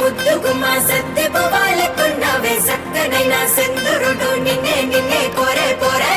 ముద్దు గుమ్మ సత్తి పువ్వాలకున్నావే సక్కనైన సెందురుడు నిన్నే నిన్నే కోరే పోరే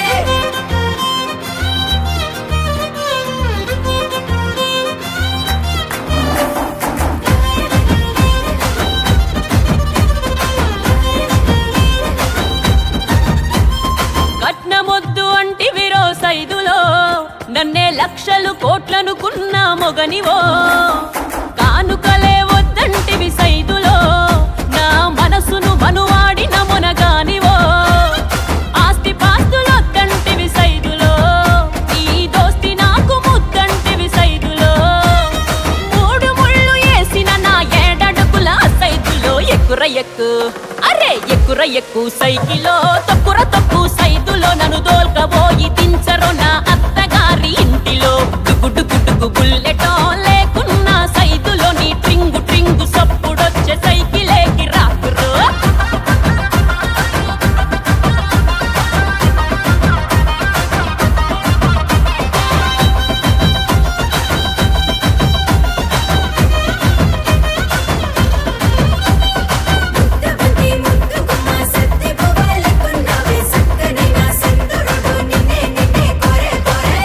కట్నమొద్దు అంటివిరో సైదులో నన్నే లక్షలు కోట్లనుకున్న మొగనివో కానుకలే వద్దంటివి సైదులో నా మనసును మనువాడిన మొనగానివో ఆస్తి పాస్తులొద్దంటివి సైదులో నీ దోస్తి నాకు ముద్దంటివి సైదులో మూడు ముళ్ళు వేసిన నా ఏడడుగుల సైదులో ఎక్కుర ఎక్కు అరే ఎక్కుర ఎక్కు సైకిలో తక్కుర తక్కు సైదులో నన్ను దోల్కబోయి దించరు నా అత్తగారి ఇంటిలో డుగు డుగు డుగు బుల్లెటో లేకున్నా సైదులో నీ ట్రింగు ట్రింగు సప్పుడొచ్చే సైకిలేకి రాకురు ముద్దబంతి ముద్దు గుమ్మ సత్తి పువ్వాలకున్నావే సక్కనైన సెందురుడు నిన్నే నిన్నే కోరే పోరే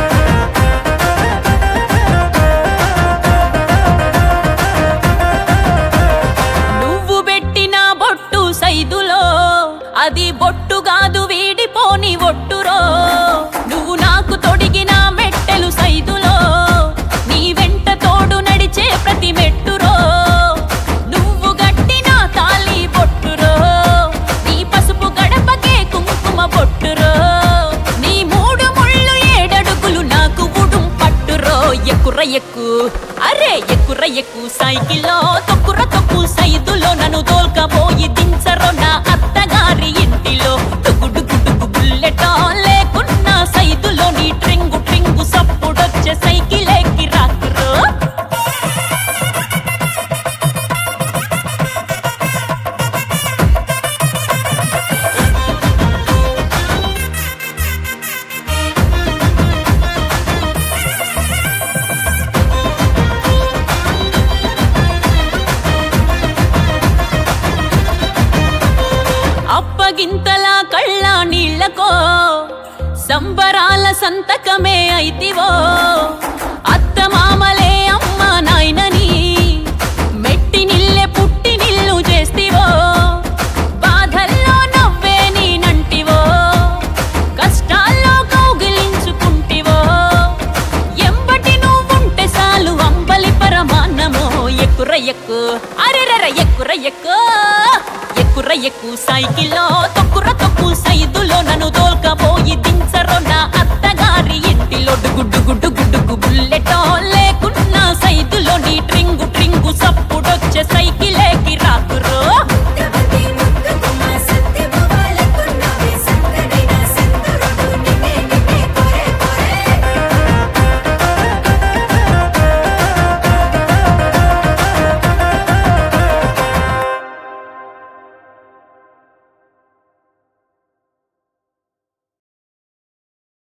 నువ్వు పెట్టిన బొట్టు సైదులో అది బొట్టు కాదు వీడిపోని ఒట్టురో నువ్వు నాకు తొడిగిన మెట్టెలు సైదులో నీ వెంట తోడు నడిచే ప్రతి మెట్టురో నువ్వు గట్టిన తాళి బొట్టురో నీ పసుపు గడపకే కుంకుమ బొట్టురో నీ మూడు ముళ్ళు ఏడడుగులు నాకు ఉడుం పట్టురో ఎక్కుర ఎక్కు అరే ఎక్కుర ఎక్కు సైకిల్లో తొక్కుర తొక్కు సైదులో నన్ను తోల్కపోయి దించరో నా అత్తగారి ఇంటిలో డుగు డుగు డుగు బుల్లెటో లేకున్నా సైదులో నీ ట్రింగు ట్రింగు సప్పుడొచ్చే సైకిలేకి రాకురో అప్పగింతల కళ్ళ నీళ్ళకో సంబరాల సంతకమే అయితివో అత్త మామలే అమ్మ నాయనని మెట్టి నిల్లె పుట్టి నిల్లు చేస్తివో బాధల్లో నవ్వే నేనంటివో కష్టాల్లో కౌగిలించుకుంటివో ఎంబటి నువ్వుంటే చాలు అంబలి పరమాన్నమో ఎక్కుర ఎక్కు అరెరెర ఎక్కుర ఎక్కు ఎక్కుర ఎక్కు సైకిల్లో తొక్కుర తొక్కు సైదులో నన్ను దోల్కపోయి దించరో